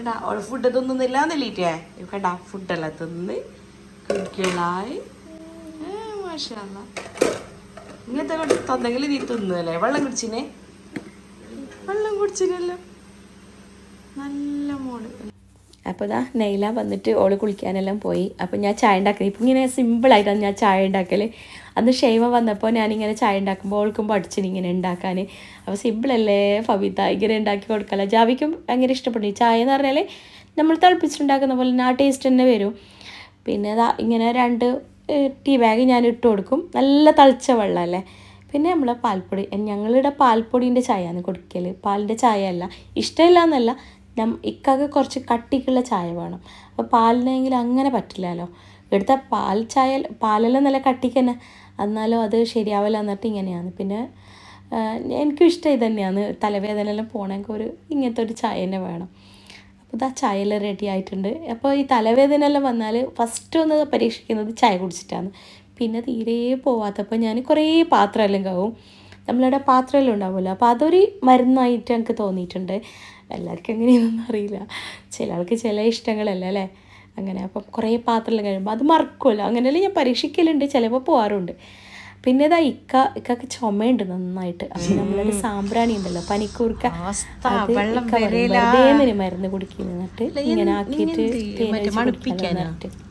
കണ്ട അവള് ഫുഡ് തിന്നുന്നില്ല എന്നല്ലേ കണ്ട ഫുഡെല്ലാം തിന്ന് കുട്ടികളായി മാഷല്ല ഇങ്ങനത്തെ കൊണ്ട് തന്നെങ്കിൽ നീ തിന്നല്ലേ വെള്ളം കുടിച്ചിനെ വെള്ളം കുടിച്ചിനല്ലോ നല്ല മോള് അപ്പോൾ ഇതാ നെയ്ല വന്നിട്ട് ഓള് കുളിക്കാനെല്ലാം പോയി അപ്പോൾ ഞാൻ ചായ ഉണ്ടാക്കൽ ഇപ്പം ഇങ്ങനെ സിമ്പിളായിട്ടാണ് ഞാൻ ചായ ഉണ്ടാക്കൽ അന്ന് ഷെയ്മ വന്നപ്പോൾ ഞാനിങ്ങനെ ചായ ഉണ്ടാക്കുമ്പോൾ ഓൾക്കും പഠിച്ചിന് ഇങ്ങനെ ഉണ്ടാക്കാൻ അപ്പോൾ സിമ്പിളല്ലേ ഫബിത ഇങ്ങനെ ഉണ്ടാക്കി കൊടുക്കല ജാവിക്കും ഭയങ്കര ഇഷ്ടപ്പെട്ടു ഈ ചായ എന്ന് പറഞ്ഞാൽ നമ്മൾ തിളപ്പിച്ചിട്ടുണ്ടാക്കുന്ന പോലെ തന്നെ ആ ടേസ്റ്റ് തന്നെ വരും പിന്നെ ദാ ഇങ്ങനെ രണ്ട് ടീ ബാഗ് ഞാൻ ഇട്ട് കൊടുക്കും നല്ല തളിച്ച വെള്ളമല്ലേ പിന്നെ നമ്മൾ പാൽപ്പൊടി ഞങ്ങളുടെ പാൽപ്പൊടീൻ്റെ ചായയാണ് കൊടുക്കൽ പാലിൻ്റെ ചായ അല്ല ഇഷ്ടമില്ല എന്നല്ല നം ഇക്കാക്ക് കുറച്ച് കട്ടിക്കുള്ള ചായ വേണം അപ്പോൾ പാലിനെങ്കിൽ അങ്ങനെ പറ്റില്ലല്ലോ ഇവിടുത്തെ പാൽ ചായ പാലെല്ലാം നല്ല കട്ടിക്ക് തന്നെ എന്നാലും അത് ശരിയാവില്ല എന്നിട്ട് ഇങ്ങനെയാണ് പിന്നെ ആ, എനിക്കും ഇഷ്ടം ഇത് തന്നെയാണ് തലവേദന എല്ലാം പോകണമെങ്കിൽ ഒരു ഇങ്ങനത്തെ ഒരു ചായ തന്നെ വേണം അപ്പോൾ ഇതാ ചായയെല്ലാം റെഡി ആയിട്ടുണ്ട് അപ്പോൾ ഈ തലവേദന എല്ലാം വന്നാൽ ഫസ്റ്റ് ഒന്ന് പരീക്ഷിക്കുന്നത് ചായ കുടിച്ചിട്ടാണ് പിന്നെ തീരെ പോവാത്തപ്പോൾ ഞാൻ കുറേ പാത്രമെല്ലാം കാവും നമ്മളുടെ പാത്രമെല്ലാം ഉണ്ടാവുമല്ലോ അപ്പോൾ അതൊരു മരുന്നായിട്ട് എനിക്ക് തോന്നിയിട്ടുണ്ട് എല്ലാവർക്കും എങ്ങനെയാണെന്നൊന്നും അറിയില്ല ചില ആൾക്ക് ചില ഇഷ്ടങ്ങളല്ല അല്ലേ അങ്ങനെ അപ്പം കുറേ പാത്രമെല്ലാം കഴിയുമ്പോൾ അത് മറക്കുമല്ലോ അങ്ങനെയല്ലേ ഞാൻ പരീക്ഷിക്കലുണ്ട് ചിലപ്പോൾ പോവാറുണ്ട് പിന്നെ ഇതാ ഇക്ക ഇക്കൊക്കെ ചുമയുണ്ട് നന്നായിട്ട് അപ്പം നമ്മളൊരു സാമ്പ്രാണി ഉണ്ടല്ലോ പനിക്കൂർക്ക അത് വെള്ളം ഇക്ക പറയും, വരേല. വെറുതെ എന്തിന് മരുന്ന് കുടിക്കുന്നു എന്നിട്ട് ഇങ്ങനെ ആക്കിയിട്ട് ഇങ്ങനത്തെ തേൻ മറ്റേ ഒഴിച്ച് മണപ്പിക്കാനാ? കുടിക്കാനാ എന്നിട്ട്.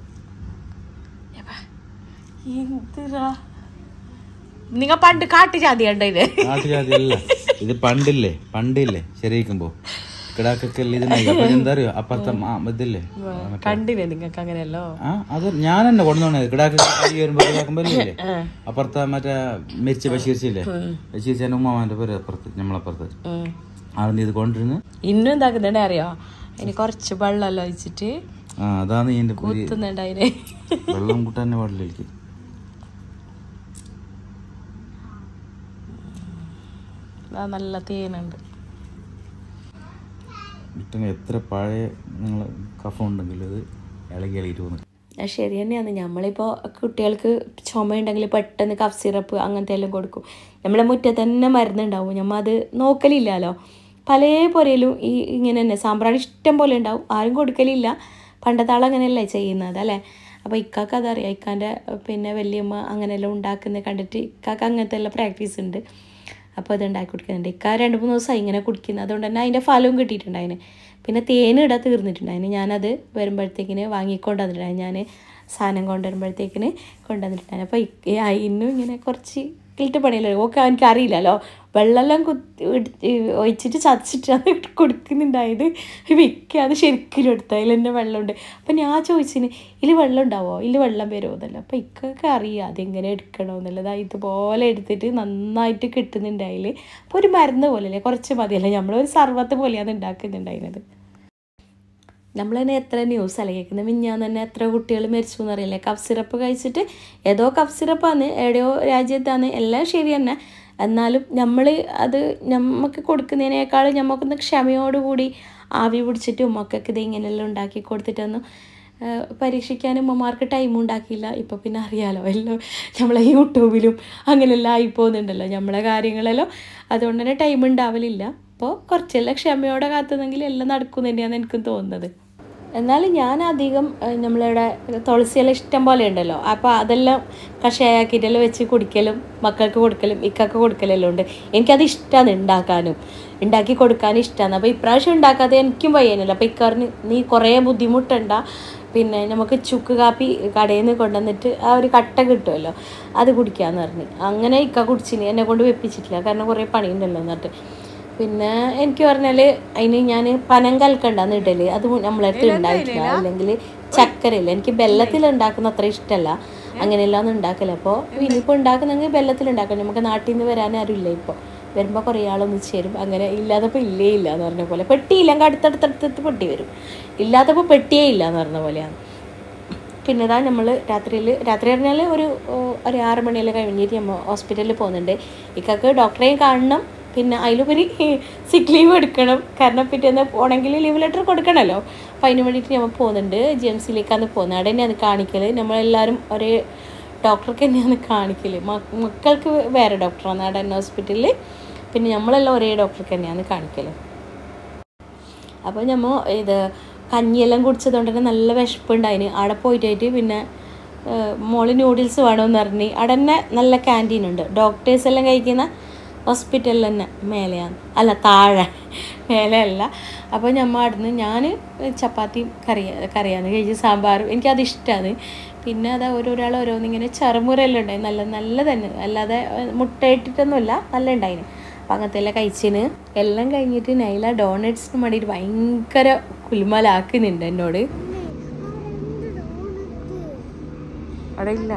എന്തിനാ നിങ്ങ പണ്ട് കാട്ടുജാതി കണ്ടതിന് നാട്ടുജാതി അല്ല ഇത് പണ്ടില്ലേ പണ്ടില്ലേ ശരിക്കുമ്പോ കിടാക്കൊക്കെ ഇതിനായി അപ്പൊ എന്താ അറിയോ അപ്പുറത്തെ ആ, ഇതില്ലേ കണ്ടില്ലേ നിങ്ങക്ക് അങ്ങനെയല്ലോ ആ അത് ഞാൻ തന്നെ കൊണ്ടുവന്നത് കിടാക്കൊക്കെ കൈ വരുമ്പോ കിടാക്കുമ്പോ ഇല്ലേ അപ്പുറത്തെ മറ്റേ മെരിച്ച ബഷീർച്ചില്ലേ ബഷീർച്ചാന്റെ ഉമ്മാമാന്റെ പേര് അപ്പുറത്ത് നമ്മളപ്പുറത്ത് ആദ്യം ഇത് കൊണ്ടിരുന്ന് ഇന്നും എന്താക്കുന്നുണ്ടേ അറിയോ അതിന് കുറച്ച് വെള്ളമെല്ലാം ഒഴിച്ചിട്ട് ആ അതാണ് ഇതിന്റെ പുതിയ കുത്തുന്നുണ്ട് അതിന് വെള്ളം കൂട്ടാൻ തന്നെ പാടില്ല എനിക്ക് ദാ നല്ല തേനുണ്ട് ഇട്ടങ്ങ് എത്ര പഴയ നിങ്ങൾ കഫം ഉണ്ടെങ്കിൽ അത് ഇളകി ഇളകിയിട്ട് പോകുന്നു അത് ശരി തന്നെയാണ് നമ്മളിപ്പോൾ കുട്ടികൾക്ക് ചുമയുണ്ടെങ്കിൽ പെട്ടെന്ന് കഫ് സിറപ്പ് അങ്ങനത്തെ എല്ലാം കൊടുക്കും നമ്മളെ മുറ്റത്ത് തന്നെ മരുന്നുണ്ടാവും നമ്മൾ അത് നോക്കലില്ലല്ലോ പല പുരയിലും ഈ ഇങ്ങനെ തന്നെ സാമ്പ്രാണി ഇഷ്ടം പോലെ ഉണ്ടാവും ആരും കൊടുക്കലില്ല പണ്ടത്തെ ആൾ അങ്ങനെയല്ലേ ചെയ്യുന്നത് അല്ലേ അപ്പോൾ ഇക്കാക്ക് അതറിയാം ഇക്കാൻ്റെ പിന്നെ വല്യമ്മ അങ്ങനെയെല്ലാം ഉണ്ടാക്കുന്നത് കണ്ടിട്ട് ഇക്കാക്ക് അങ്ങനത്തെ എല്ലാം പ്രാക്ടീസ് ഉണ്ട് അപ്പോൾ അത് ഉണ്ടാക്കി കൊടുക്കുന്നുണ്ട് ഇക്ക രണ്ട് മൂന്ന് ദിവസമായി ഇങ്ങനെ കുടിക്കുന്നത് അതുകൊണ്ട് തന്നെ അതിൻ്റെ ഫലവും കിട്ടിയിട്ടുണ്ട് അതിന് പിന്നെ തേനിട തീർന്നിട്ടുണ്ട് അതിന് ഞാനത് വരുമ്പോഴത്തേക്കിന് വാങ്ങിക്കൊണ്ട് വന്നിട്ടുണ്ടായി ഞാൻ സാധനം കൊണ്ടുവരുമ്പോഴത്തേക്കിന് കൊണ്ടുവന്നിട്ടുണ്ടായി അപ്പോൾ ഇന്നും ഇങ്ങനെ കുറച്ച് കിളിട്ട് പണിയല്ലോ ഓക്കെ എനിക്ക് അറിയില്ലല്ലോ വെള്ളമെല്ലാം കുത്തി ഇട്- ഈ ഒഴിച്ചിട്ട് ചതച്ചിട്ടാണ് കൊടുക്കുന്നുണ്ടായത് വിൽക്കുക അത് ശരിക്കും എടുത്ത അതിൽ തന്നെ വെള്ളമുണ്ട് അപ്പം ഞാൻ ചോദിച്ചിന് ഇതിൽ വെള്ളം ഉണ്ടാവോ ഇതിൽ വെള്ളം വരുമോ എന്നല്ല അപ്പം ഇക്കൊക്കെ അറിയാം അതെങ്ങനെ എടുക്കണമെന്നുള്ളത് ഇതുപോലെ എടുത്തിട്ട് നന്നായിട്ട് കിട്ടുന്നുണ്ട് അതിൽ അപ്പോൾ ഒരു മരുന്ന് പോലെയല്ലേ കുറച്ച് മതിയല്ലേ നമ്മളൊരു സർവത്ത് പോലെയാണ് ഉണ്ടാക്കുന്നുണ്ടായിരുന്നത് നമ്മൾ തന്നെ എത്ര ന്യൂസ് അല്ല കേൾക്കുന്നത് മിഞ്ഞാന്ന് തന്നെ എത്ര കുട്ടികൾ മരിച്ചു എന്നറിയില്ലേ കഫ് സിറപ്പ് കഴിച്ചിട്ട് ഏതോ കഫ് സിറപ്പാണ് എവിടെയോ രാജ്യത്താണ് എല്ലാം ശരി തന്നെ എന്നാലും നമ്മൾ അത് നമുക്ക് കൊടുക്കുന്നതിനേക്കാൾ നമുക്കൊന്ന് ക്ഷമയോടുകൂടി ആവി പിടിച്ചിട്ട് ഉമ്മക്കൊക്കെ ഇത് ഇങ്ങനെയെല്ലാം ഉണ്ടാക്കി കൊടുത്തിട്ടൊന്നും ആ, പരീക്ഷിക്കാനും ഉമ്മമാർക്ക് ടൈം ഉണ്ടാക്കിയില്ല ഇപ്പോൾ പിന്നെ അറിയാലോ എല്ലാം നമ്മളെ യൂട്യൂബിലും അങ്ങനെയെല്ലാം ആയി പോകുന്നുണ്ടല്ലോ നമ്മളെ കാര്യങ്ങളെല്ലാം അതുകൊണ്ട് തന്നെ ടൈം ഉണ്ടാവലില്ല അപ്പോൾ കുറച്ചെല്ലാം ക്ഷമയോടെ കാത്തുന്നെങ്കിൽ എല്ലാം നടക്കും തന്നെയാണ് എനിക്കും തോന്നുന്നത് എന്നാലും ഞാൻ അധികം ഏഹ്, നമ്മളിവിടെ തുളസിയെല്ലാം ഇഷ്ടം പോലെ ഉണ്ടല്ലോ അപ്പോൾ അതെല്ലാം കഷായാക്കിയിട്ടെല്ലാം വെച്ച് കുടിക്കലും മക്കൾക്ക് കൊടുക്കലും ഇക്കൾക്ക് കൊടുക്കലെല്ലാം ഉണ്ട് എനിക്കത് ഇഷ്ടമാണ് ഉണ്ടാക്കാനും ഉണ്ടാക്കി കൊടുക്കാനും ഇഷ്ടമാണ് അപ്പോൾ ഇപ്രാവശ്യം ഉണ്ടാക്കാതെ എനിക്കും വയ്യാനല്ലോ അപ്പോൾ ഇക്കറിന് നീ കുറേ ബുദ്ധിമുട്ടണ്ട പിന്നെ നമുക്ക് ചുക്ക് കാപ്പി കടയിൽ നിന്ന് കൊണ്ടുവന്നിട്ട് ആ ഒരു കട്ട കിട്ടുമല്ലോ അത് കുടിക്കാമെന്ന് പറഞ്ഞ് അങ്ങനെ ഇക്ക കുടിച്ചിന് എന്നെ കൊണ്ട് വെപ്പിച്ചിട്ടില്ല കാരണം കുറേ പണിയുണ്ടല്ലോ എന്നിട്ട് പിന്നെ എനിക്ക് പറഞ്ഞാൽ അതിന് ഞാൻ പനം കൽക്കണ്ടാന്ന് ഇടല് അത് നമ്മളടുത്ത് ഉണ്ടായിട്ടില്ല അല്ലെങ്കിൽ ചക്കരയില്ല എനിക്ക് ബെല്ലത്തിൽ ഉണ്ടാക്കുന്ന അത്ര ഇഷ്ടമല്ല അങ്ങനെയെല്ലാം ഒന്നും ഉണ്ടാക്കില്ല അപ്പോൾ ഇനിയിപ്പോൾ ഉണ്ടാക്കുന്നെങ്കിൽ ബെല്ലത്തിൽ ഉണ്ടാക്കണം നമുക്ക് നാട്ടിൽ നിന്ന് വരാൻ ആരും ഇല്ല ഇപ്പോൾ വരുമ്പോൾ കുറേ ആളൊന്ന് ചേരും അങ്ങനെ ഇല്ലാത്തപ്പോൾ ഇല്ലേ ഇല്ല എന്ന് പറഞ്ഞ പോലെ പെട്ടിയില്ലെങ്കിൽ അടുത്തടുത്തടുത്ത് പെട്ടി വരും ഇല്ലാത്തപ്പോൾ പെട്ടിയേ ഇല്ല എന്ന് പറഞ്ഞ പോലെയാണ് പിന്നെ ഇതാ നമ്മൾ രാത്രിയിൽ രാത്രി പറഞ്ഞാൽ ഒരു ഓ, ഒരു ആറ് മണിയെല്ലാം കഴിഞ്ഞിട്ട് നമ്മൾ ഹോസ്പിറ്റലിൽ പോകുന്നുണ്ട് ഇക്കൊക്കെ ഡോക്ടറെയും കാണണം പിന്നെ അതിലുപരി സിക്ക് ലീവ് എടുക്കണം കാരണം പിറ്റേന്ന് പോകണമെങ്കിൽ ലീവ് ലെറ്റർ കൊടുക്കണമല്ലോ അപ്പം അതിന് വേണ്ടിയിട്ട് നമ്മൾ പോകുന്നുണ്ട് ജി എം സിയിലേക്കാണ് പോകുന്നത് അവിടെ തന്നെയാണ് കാണിക്കൽ നമ്മളെല്ലാവരും ഒരേ ഡോക്ടർക്ക് തന്നെയാണ് കാണിക്കൽ മക്കൾക്ക് വേറെ ഡോക്ടറാണ് അവിടെ തന്നെ ഹോസ്പിറ്റലിൽ പിന്നെ നമ്മളെല്ലാം ഒരേ ഡോക്ടർക്ക് തന്നെയാണ് കാണിക്കൽ അപ്പോൾ ഞമ്മ ഇത് കഞ്ഞിയെല്ലാം കുടിച്ചതുകൊണ്ട് തന്നെ നല്ല വിശപ്പുണ്ടായിന് അവിടെ പോയിട്ടായിട്ട് പിന്നെ ഏഹ്, മോള് നൂഡിൽസ് വേണമെന്ന് പറഞ്ഞ് അവിടെ തന്നെ നല്ല ക്യാൻറ്റീൻ ഉണ്ട് ഡോക്ടേഴ്സ് എല്ലാം കഴിക്കുന്ന ഹോസ്പിറ്റലിൽ തന്നെ മേലെയാണ് അല്ല താഴെ മേലെ അല്ല അപ്പോൾ ഞമ്മ അവിടുന്ന് ഞാൻ ചപ്പാത്തിയും കറിയ കറിയാന്ന് കഴിച്ച് സാമ്പാറും എനിക്കത് ഇഷ്ടമാണ് പിന്നെ അത് ഓരോരാൾ ഓരോന്നിങ്ങനെ ചെറുമുറയെല്ലാം ഉണ്ടായി നല്ല നല്ല തന്നെ അല്ലാതെ ഏഹ്, മുട്ട ഇട്ടിട്ടൊന്നുമില്ല നല്ല ഉണ്ടായിന് അപ്പം അങ്ങനത്തെ എല്ലാം കഴിച്ചിന് എല്ലാം കഴിഞ്ഞിട്ട് നൈല ഡോണറ്റ്സിന് വേണ്ടിയിട്ട് ഭയങ്കര കുലുമലാക്കുന്നുണ്ട് എന്നോട് അവിടെ ഇല്ല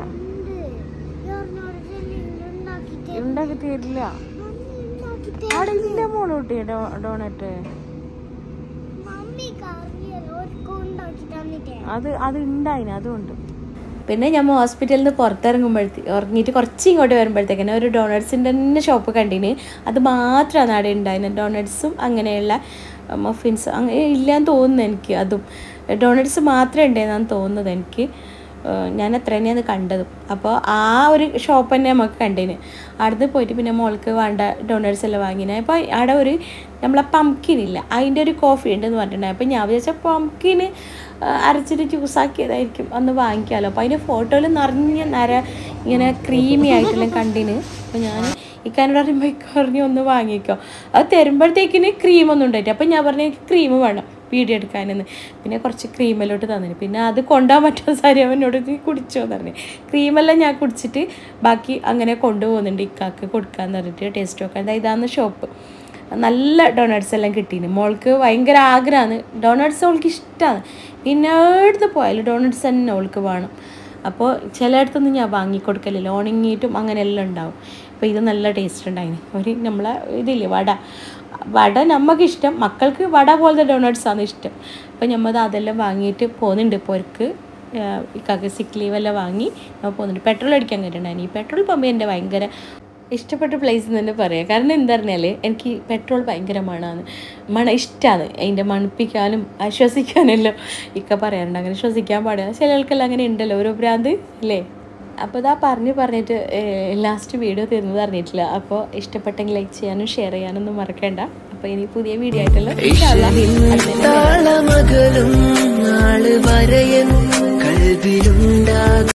ഉണ്ടാക്കി തരില്ല അവിടെ ഇല്ല മോളൂട്ടി ഡോണറ്റ് മമ്മി കറിയല്ലോ ഉണ്ടാക്കി തന്നിട്ടേ അത് അത് ഉണ്ടായിന് അതുകൊണ്ട് പിന്നെ ഞമ്മ ഹോസ്പിറ്റലിൽ നിന്ന് പുറത്തിറങ്ങുമ്പോഴത്തേ ഇറങ്ങിയിട്ട് കുറച്ച് ഇങ്ങോട്ട് വരുമ്പോഴത്തേക്കിനെ ഒരു ഡോണറ്റ്സിൻ്റെ തന്നെ ഷോപ്പ് കണ്ടിന് അത് മാത്രമാണ് അവിടെ ഉണ്ടായിരുന്നത് ഡോണറ്റ്സും അങ്ങനെയുള്ള മഫിൻസ് അങ്ങനെ ഇല്ലാന്ന് തോന്നുന്നു എനിക്ക് അതും ഡോണറ്റ്സ് മാത്രമേ ഉണ്ടായിരുന്നാന്ന് തോന്നുന്നത് എനിക്ക് ഏഹ് ഞാൻ അത്ര തന്നെയാണ് കണ്ടതും അപ്പോൾ ആ ഒരു ഷോപ്പ് തന്നെ നമുക്ക് കണ്ടിന് അവിടുന്ന് പോയിട്ട് പിന്നെ മോൾക്ക് വേണ്ട ഡോണറ്റ്സ് എല്ലാം വാങ്ങിനെ അപ്പോൾ അവിടെ ഒരു നമ്മളെ പംകിൻ ഇല്ല അതിൻ്റെ ഒരു കോഫി ഉണ്ടെന്ന് പറഞ്ഞിട്ടുണ്ടായി അപ്പോൾ ഞാൻ വിചാരിച്ച പംകിന് അരച്ചിട്ട് ജ്യൂസാക്കിയതായിരിക്കും അന്ന് വാങ്ങിക്കാമല്ലോ അപ്പോൾ അതിൻ്റെ ഫോട്ടോയിൽ നിറഞ്ഞ നര ഇങ്ങനെ ക്രീമി ആയിട്ടെല്ലാം കണ്ടിന് അപ്പോൾ ഞാൻ ഇക്കാനോട് പറയുമ്പോൾ ഇക്ക പറഞ്ഞു ഒന്ന് വാങ്ങിക്കോ അത് തരുമ്പോഴത്തേക്കിന് ക്രീമൊന്നും ഉണ്ടായിട്ട് അപ്പോൾ ഞാൻ പറഞ്ഞു എനിക്ക് ക്രീം വേണം വീഡിയോ എടുക്കാനെന്ന് പിന്നെ കുറച്ച് ക്രീമെല്ലോട്ട് തന്നിന് പിന്നെ അത് കൊണ്ടുപോകാൻ പറ്റുന്ന സാരി അവനോട് നീ കുടിച്ചോ എന്ന് പറഞ്ഞു ക്രീമെല്ലാം ഞാൻ കുടിച്ചിട്ട് ബാക്കി അങ്ങനെ കൊണ്ടുപോകുന്നുണ്ട് ഇക്കാക്ക് കൊടുക്കാന്ന് പറഞ്ഞിട്ട് ടേസ്റ്റ് നോക്കാൻ ദാ ഇതാണ് ഷോപ്പ് നല്ല ഡോണറ്റ്സ് എല്ലാം കിട്ടീന് മോൾക്ക് ഭയങ്കര ആഗ്രഹമാണ് ഡോണറ്റ്സ് അവൾക്ക് ഇഷ്ടമാണ് പിന്നെ എടുത്ത് പോയാലും ഡോണറ്റ്സ് തന്നെ അവൾക്ക് വേണം അപ്പോൾ ചിലയിടത്തൊന്നും ഞാൻ വാങ്ങിക്കൊടുക്കലില്ല ഉണങ്ങിയിട്ടും അങ്ങനെ എല്ലാം ഉണ്ടാവും അപ്പോൾ ഇത് നല്ല ടേസ്റ്റ് ഉണ്ടായിന് ഒരു നമ്മളെ ഇതില്ലേ വട വട നമുക്കിഷ്ടം മക്കൾക്ക് വട പോലത്തെ ഡോണറ്റ്സ് ആണ് ഇഷ്ടം അപ്പോൾ നമ്മൾ അതെല്ലാം വാങ്ങിയിട്ട് പോകുന്നുണ്ട് പൊരക്ക് ഇക്കാക്ക് സിക്ക് ലീവ് എല്ലാം വാങ്ങി നമ്മൾ പോകുന്നുണ്ട് പെട്രോൾ അടിക്കാൻ കയറിയിട്ടുണ്ടായിരുന്നു ഈ പെട്രോൾ പമ്പ് എൻ്റെ ഭയങ്കര ഇഷ്ടപ്പെട്ട പ്ലേസ് എന്ന് തന്നെ പറയാം കാരണം എന്താ പറഞ്ഞാൽ എനിക്ക് പെട്രോൾ ഭയങ്കര മണമാണ് മണ ഇഷ്ടമാണ് അതിൻ്റെ മണപ്പിക്കാനും ആശ്വസിക്കാനെല്ലാം ഇക്ക പറയാറുണ്ട് അങ്ങനെ ശ്വസിക്കാൻ പാടില്ല ചില ആൾക്കെല്ലാം അങ്ങനെ ഉണ്ടല്ലോ ഓരോ ഭ്രാന്ത് അല്ലേ അപ്പോൾ ഇതാ പറഞ്ഞ് പറഞ്ഞിട്ട് ലാസ്റ്റ് വീഡിയോ തീർന്നത് അറിഞ്ഞിട്ടില്ല അപ്പോൾ ഇഷ്ടപ്പെട്ടെങ്കിൽ ലൈക്ക് ചെയ്യാനും ഷെയർ ചെയ്യാനൊന്നും മറക്കണ്ട അപ്പോൾ ഇനി പുതിയ വീഡിയോ ആയിട്ടല്ലോ താളമകലും നാള് വരയൻ കൽവിലുണ്ടാകും